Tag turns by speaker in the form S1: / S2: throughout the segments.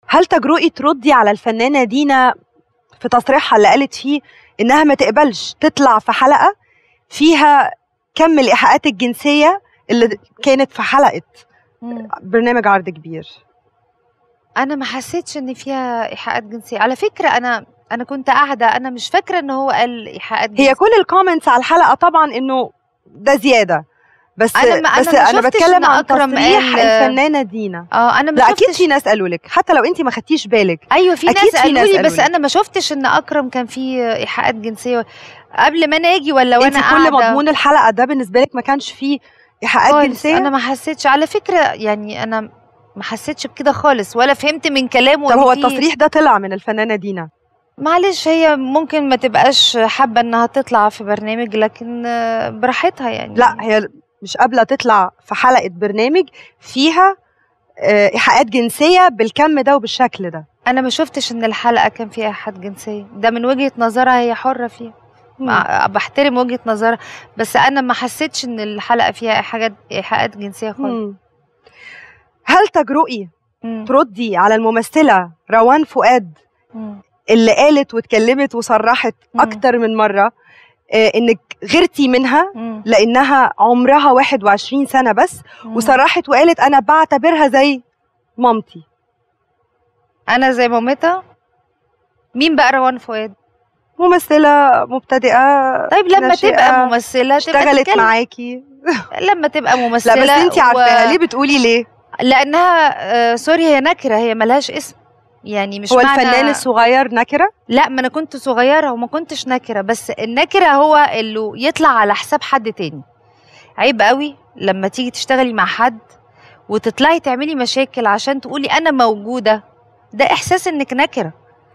S1: هل تجرؤي تردي على الفنانة دينا في تصريحها اللي قالت فيه إنها ما تقبلش تطلع في حلقة فيها كم الإيحاءات الجنسية اللي كانت في حلقة
S2: مم.
S1: برنامج عرض كبير
S2: انا ما حسيتش ان فيها ايحاءات جنسيه على فكره انا انا كنت قاعده انا مش فاكره ان هو قال ايحاءات جنسيه
S1: هي كل الكومنتس على الحلقة طبعا إنه ده زيادة بس
S2: أنا ما- أنا
S1: بس
S2: ما
S1: أنا
S2: شفتش
S1: بتكلم
S2: إن
S1: عن
S2: أكرم
S1: تصريح
S2: قال-
S1: الفنانة دينا
S2: اه انا ما
S1: لا أكيد
S2: شفتش
S1: في ناس قالوا لك حتى لو أنت ما خدتيش بالك
S2: ايوه في
S1: أكيد
S2: ناس
S1: في
S2: قالوا
S1: ناس
S2: لي
S1: قالوا
S2: بس
S1: لي.
S2: انا ما شفتش ان اكرم كان فيه ايحاءات جنسيه قبل ما انا اجي ولا
S1: أنت
S2: وانا
S1: كل
S2: قاعده
S1: مضمون الحلقة ده بالنسبة لك ما كانش فيه إيحاءات
S2: خالص
S1: جنسية
S2: انا ما حسيتش على فكره يعني انا ما حسيتش بكده خالص ولا فهمت من كلامه
S1: طب
S2: إن
S1: هو
S2: في-
S1: التصريح ده طلع من الفنانة دينا
S2: معلش هي ممكن ما تبقاش حابه انها تطلع في برنامج لكن آه، براحتها يعني
S1: لا هي مش قابلة تطلع في حلقة برنامج فيها آه، إيحاءات جنسية بالكم ده وبالشكل ده
S2: انا ما شفتش ان الحلقه كان فيها ايحاءات جنسيه ده من وجهه نظرها هي حره فيها مع- بحترم وجهه نظرها بس انا ما حسيتش ان الحلقه فيها حاجات ايحاءات جنسيه خالص
S1: مم. هل تجرؤي
S2: مم.
S1: تردي على الممثلة روان فؤاد
S2: مم.
S1: اللي قالت واتكلمت وصرحت
S2: مم.
S1: أكتر من مرة آه، إنك غيرتي منها
S2: مم.
S1: لأنها عمرها 21 سنة بس
S2: مم.
S1: وصرحت وقالت أنا بعتبرها زي مامتي
S2: انا زي مامتها مين بقى روان فؤاد
S1: ممثلة مبتدئة
S2: طيب لما
S1: ناشئة،
S2: تبقى ممثله تبقى
S1: اشتغلت
S2: تتكلم.
S1: معاكي
S2: لما تبقى ممثله
S1: لا بس انت عارفاها
S2: و...
S1: ليه بتقولي ليه
S2: لانها آه سوري هي نكره هي ملهاش اسم يعني مش
S1: هو
S2: معنى
S1: الفنان الصغير نكرة
S2: لا ما انا كنت صغيره وما كنتش نكره بس النكره هو اللي يطلع على حساب حد تاني عيب قوي لما تيجي تشتغلي مع حد وتطلعي تعملي مشاكل عشان تقولي انا موجوده ده احساس انك نكره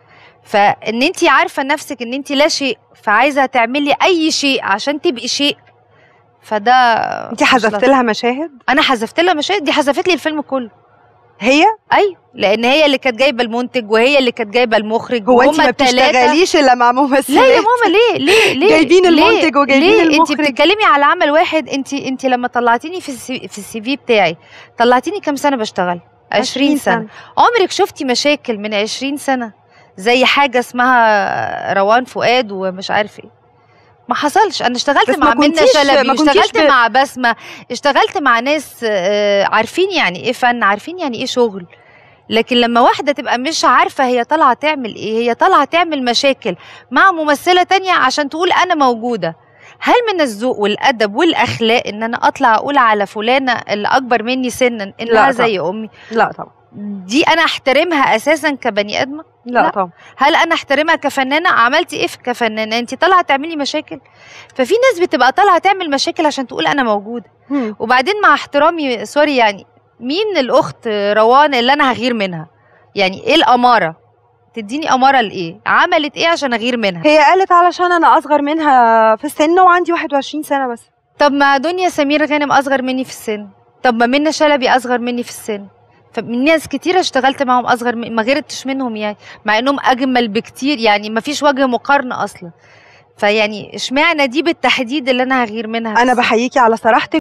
S2: فان انت عارفه نفسك ان انت لا شيء فعايزه تعملي اي شيء عشان تبقي شيء فده
S1: انت
S2: مش
S1: حذفت
S2: لطيف.
S1: لها مشاهد
S2: انا حذفت لها مشاهد دي حذفت لي الفيلم كله
S1: هي
S2: ايوه لان هي اللي كانت جايبه المنتج وهي اللي كانت جايبه المخرج
S1: هو انت
S2: وهما
S1: ما
S2: التلاتة.
S1: بتشتغليش الا مع ممثلات
S2: لا يا ماما ليه ليه ليه
S1: جايبين
S2: ليه؟
S1: المنتج وجايبين
S2: ليه؟ انت
S1: المخرج.
S2: بتتكلمي على عمل واحد انت انت لما طلعتيني في السي في السي في بتاعي طلعتيني كام سنه بشتغل 20 سنه عمرك شفتي مشاكل من 20 سنه زي حاجه اسمها روان فؤاد ومش عارف ايه ما حصلش انا اشتغلت
S1: بس
S2: مع
S1: ما
S2: منى
S1: كنتيش-
S2: شلبي
S1: ما كنتيش
S2: واشتغلت
S1: ب-
S2: مع بسمه اشتغلت مع ناس آه، عارفين يعني ايه فن عارفين يعني ايه شغل لكن لما واحدة تبقى مش عارفة هي طالعة تعمل ايه هي طالعة تعمل مشاكل مع ممثلة تانية عشان تقول انا موجودة هل من الذوق والادب والاخلاق ان انا اطلع اقول على فلانة اللي اكبر مني سنا
S1: لا
S2: انها
S1: طبعا.
S2: زي امي
S1: لا طبعا
S2: دي انا احترمها اساسا كبني ادمه
S1: لا,
S2: لا.
S1: طبعا
S2: هل انا احترمها كفنانه عملتي ايه كفنانه انت طالعه تعملي مشاكل ففي ناس بتبقى طالعه تعمل مشاكل عشان تقول انا موجوده
S1: مم.
S2: وبعدين مع احترامي سوري يعني مين الاخت روان اللي انا هغير منها يعني ايه الاماره تديني اماره لايه عملت ايه عشان اغير منها
S1: هي قالت علشان انا اصغر منها في السن وعندي 21 سنه بس
S2: طب ما دنيا سمير غانم اصغر مني في السن طب ما منى شلبي اصغر مني في السن فمن ناس كتيرة اشتغلت معاهم اصغر من ما غيرتش منهم يعني مع انهم اجمل بكتير يعني ما فيش وجه مقارنه اصلا فيعني اشمعنى دي بالتحديد اللي انا هغير منها في
S1: انا
S2: السن؟
S1: بحييكي على صراحتك